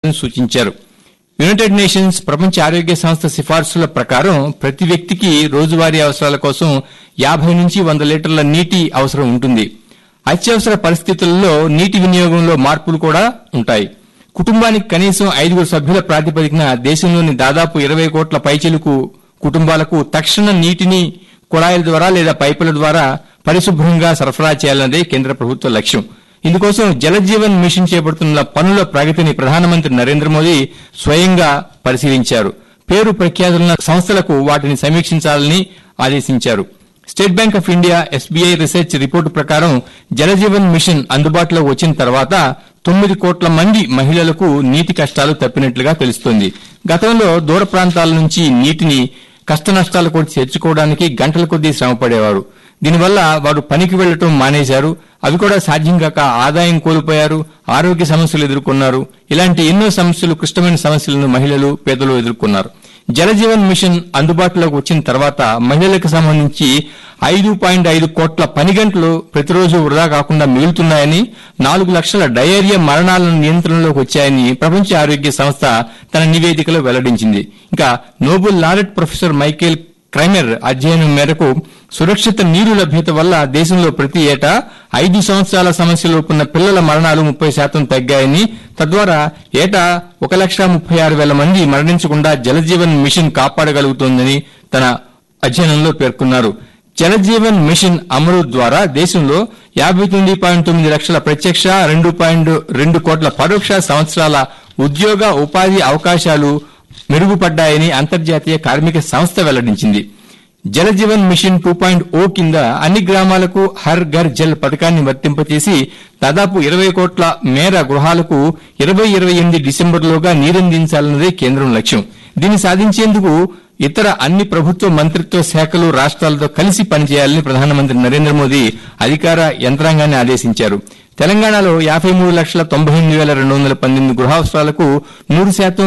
చేయాలని సూచించారు United nations ప్రపంచ ఆరోగ్య సంస్థ సిఫార్సుల ప్రకారం ప్రతి వ్యక్తికి రోజువారీ అవసరాల కోసం యాభై నుంచి వంద లీటర్ల నీటి అవసరం ఉంటుంది అత్యవసర పరిస్థితుల్లో నీటి వినియోగంలో మార్పులు కూడా ఉంటాయి కుటుంబానికి కనీసం ఐదుగురు సభ్యుల ప్రాతిపదికన దేశంలోని దాదాపు ఇరవై కోట్ల పైచిలుకు కుటుంబాలకు తక్షణ నీటిని కుళాయిల ద్వారా లేదా పైపుల ద్వారా పరిశుభ్రంగా సరఫరా చేయాలన్నదే కేంద్ర ప్రభుత్వ లక్ష్యం ఇందుకోసం జలజీవన్ మిషన్ చేపడుతున్న పనుల ప్రగతిని ప్రధానమంత్రి నరేంద్ర మోదీ స్వయంగా పరిశీలించారు పేరు ప్రఖ్యాతులున్న సంస్థలకు వాటిని సమీక్షించాలని ఆదేశించారు State Bank of India SBI research report ప్రకారం జలజీవన్ మిషన్ అందుబాటులోకి వచ్చిన తర్వాత తొమ్మిది కోట్ల మంది మహిళలకు నీటి కష్టాలు తప్పినట్లుగా తెలుస్తోంది గతంలో దూర ప్రాంతాల నుంచి నీటిని కష్ట నష్టాలు కూడా చేర్చుకోవడానికి గంటల కొద్దీ శ్రమ పడేవారు దీనివల్ల వారు పనికి వెళ్లటం మానేశారు అవి కూడా సాధ్యం కాక ఆదాయం కోల్పోయారు ఆరోగ్య సమస్యలు ఎదుర్కొన్నారు ఇలాంటి ఎన్నో సమస్యలు క్లిష్టమైన సమస్యలను మహిళలు పేదలు ఎదుర్కొన్నారు జలజీవన్ మిషన్ అందుబాటులోకి వచ్చిన తర్వాత మహిళలకు సంబంధించి ఐదు పాయింట్ ఐదు కోట్ల పని గంటలు ప్రతిరోజు వృధా కాకుండా మిగులుతున్నాయని నాలుగు లక్షల డయేరియా మరణాలను నియంత్రణలోకి వచ్చాయని ప్రపంచ ఆరోగ్య సంస్థ తన నివేదికలో వెల్లడించింది ఇంకా Nobel laureate professor Michael Kremer అధ్యయనం మేరకు సురక్షిత నీరు లభ్యత వల్ల దేశంలో ప్రతి ఏటా ఐదు సంవత్సరాల సమస్యలు ఉన్న పిల్లల మరణాలు ముప్పై శాతం తగ్గాయని తద్వారా ఏటా ఒక లక్ష ముప్పై ఆరు వేల మంది మరణించకుండా జలజీవన్ మిషన్ కాపాడగలుగుతోందని తన అధ్యయనంలో పేర్కొన్నారు జలజీవన్ మిషన్ అమలు ద్వారా దేశంలో యాభై తొమ్మిది పాయింట్ తొమ్మిది లక్షల ప్రత్యక్ష రెండు పాయింట్ రెండు కోట్ల పరోక్ష సంవత్సరాల ఉద్యోగ ఉపాధి అవకాశాలు మెరుగుపడ్డాయని అంతర్జాతీయ కార్మిక సంస్థ వెల్లడించింది Jal Jeevan Mission two point O కింద అన్ని గ్రామాలకు హర్ ఘర్ జల్ పథకాన్ని వర్తింపచేసి దాదాపు ఇరవై కోట్ల మేర గృహాలకు ఇరవై ఇరవై ఎనిమిది డిసెంబర్లోగా నీరందించాలన్నదే కేంద్రం లక్ష్యం దీన్ని సాధించేందుకు ఇతర అన్ని ప్రభుత్వ మంత్రిత్వ శాఖలు రాష్ట్రాలతో కలిసి పనిచేయాలని ప్రధానమంత్రి నరేంద్ర మోదీ అధికార యంత్రాంగాన్ని ఆదేశించారు తెలంగాణలో యాభై మూడు లక్షల తొంభై ఎనిమిది వేల రెండు వందల పన్నెండు గృహావసరాలకు నూరు శాతం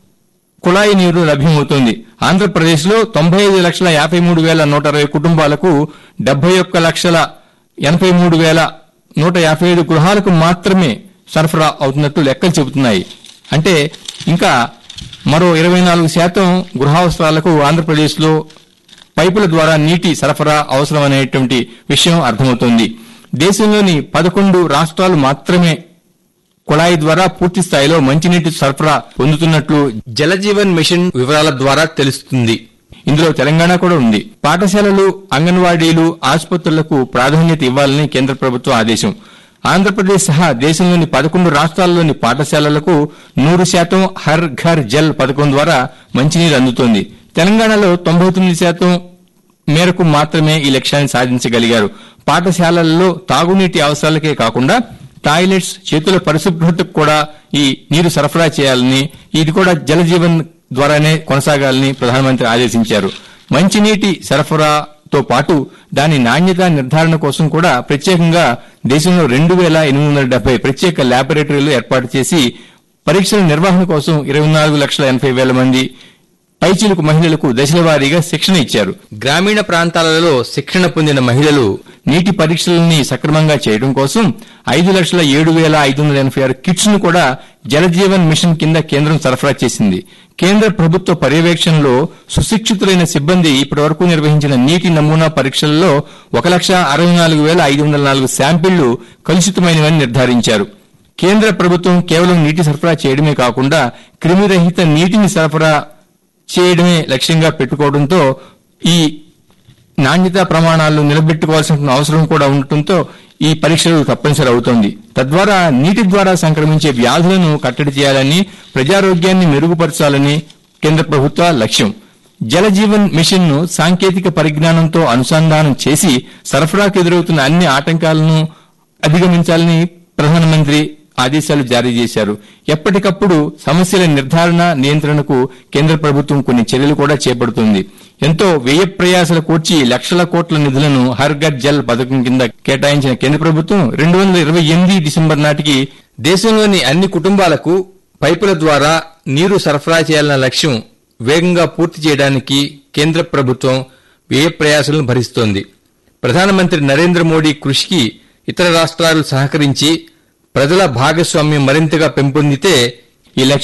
కుళాయి నీరు లభ్యమవుతోంది ఆంధ్రప్రదేశ్ లో తొంభై ఐదు లక్షల యాభై మూడు వేల నూట అరవై కుటుంబాలకు డెబ్బై ఒక్క లక్షల ఎనభై మూడు వేల నూట యాభై ఐదు గృహాలకు మాత్రమే సరఫరా అవుతున్నట్టు లెక్కలు చెబుతున్నాయి అంటే ఇంకా మరో ఇరవై నాలుగు శాతం గృహావసరాలకు ఆంధ్రప్రదేశ్ లో పైపుల ద్వారా నీటి సరఫరా అవసరమనేటువంటి విషయం అర్థమవుతోంది దేశంలోని పదకొండు రాష్ట్రాలు మాత్రమే కుళాయి ద్వారా పూర్తి స్థాయిలో మంచినీటి సరఫరా పొందుతున్నట్లు జలజీవన్ మిషన్ వివరాల ద్వారా తెలుస్తుంది ఇందులో తెలంగాణ కూడా ఉంది పాఠశాలలు అంగన్వాడీలు ఆసుపత్రులకు ప్రాధాన్యత ఇవ్వాలని కేంద్ర ప్రభుత్వం ఆదేశం ఆంధ్రప్రదేశ్ సహా దేశంలోని పదకొండు రాష్ట్రాల్లోని పాఠశాలలకు నూరు శాతం హర్ ఘర్ జల్ పథకం ద్వారా మంచినీరు అందుతోంది తెలంగాణలో తొంభై తొమ్మిది శాతం మేరకు మాత్రమే ఈ లక్ష్యాన్ని సాధించగలిగారు పాఠశాలల్లో తాగునీటి అవసరాలకే కాకుండా టాయిలెట్స్ చేతుల పరిశుభ్రతకు కూడా ఈ నీరు సరఫరా చేయాలని ఇది కూడా జలజీవన్ ద్వారానే కొనసాగాలని ప్రధానమంత్రి ఆదేశించారు మంచినీటి సరఫరాతో పాటు దాని నాణ్యత నిర్ధారణ కోసం కూడా ప్రత్యేకంగా దేశంలో రెండు వేల ఎనిమిది వందల డెబ్బై ప్రత్యేక ల్యాబొరేటరీలు ఏర్పాటు చేసి పరీక్షల నిర్వహణ కోసం ఇరవై నాలుగు లక్షల ఎనభై వేల మంది పైచిలుకు మహిళలకు దశల వారీగా శిక్షణ ఇచ్చారు గ్రామీణ ప్రాంతాలలో శిక్షణ పొందిన మహిళలు నీటి పరీక్షలని సక్రమంగా చేయడం కోసం ఐదు లక్షల ఏడు వేల ఐదు వందల ఎనభై ఆరు కిట్స్ ను కూడా జలజీవన్ మిషన్ కింద కేంద్రం సరఫరా చేసింది కేంద్ర ప్రభుత్వ పర్యవేక్షణలో సుశిక్షితులైన సిబ్బంది ఇప్పటివరకు నిర్వహించిన నీటి నమూనా పరీక్షలలో ఒక లక్ష అరవై నాలుగు వేల ఐదు వందల నాలుగు శాంపిళ్లు కలుషితమైనవని నిర్ధారించారు కేంద్ర ప్రభుత్వం కేవలం నీటి సరఫరా చేయడమే కాకుండా క్రిమిరహిత నీటిని సరఫరా చేయడమే లక్ష్యంగా పెట్టుకోవడంతో ఈ నాణ్యతా ప్రమాణాలను నిలబెట్టుకోవాల్సిన అవసరం కూడా ఉండటంతో ఈ పరీక్షలు తప్పనిసరి అవుతోంది తద్వారా నీటి ద్వారా సంక్రమించే వ్యాధులను కట్టడి చేయాలని ప్రజారోగ్యాన్ని మెరుగుపరచాలని కేంద్ర ప్రభుత్వ లక్ష్యం జలజీవన్ మిషన్ ను సాంకేతిక పరిజ్ఞానంతో అనుసంధానం చేసి సరఫరాకు ఎదురవుతున్న అన్ని ఆటంకాలను అధిగమించాలని ప్రధానమంత్రి ఆదేశాలు జారీ చేశారు ఎప్పటికప్పుడు సమస్యల నిర్ధారణ నియంత్రణకు కేంద్ర ప్రభుత్వం కొన్ని చర్యలు కూడా చేపడుతుంది ఎంతో వ్యయ ప్రయాసలు కూర్చి లక్షల కోట్ల నిధులను హర్ ఘర్ జల్ పథకం కింద కేటాయించిన కేంద్ర ప్రభుత్వం రెండు వందల ఇరవై ఎనిమిది డిసెంబర్ నాటికి దేశంలోని అన్ని కుటుంబాలకు పైపుల ద్వారా నీరు సరఫరా చేయాలన్న లక్ష్యం వేగంగా పూర్తి చేయడానికి కేంద్ర ప్రభుత్వం వ్యయ ప్రయాసాలను భరిస్తోంది ప్రధానమంత్రి నరేంద్ర మోడీ కృషికి ఇతర రాష్ట్రాలు సహకరించి ప్రజల భాగస్వామ్యం మరింతగా పెంపొందితే ఈ లక్ష్యం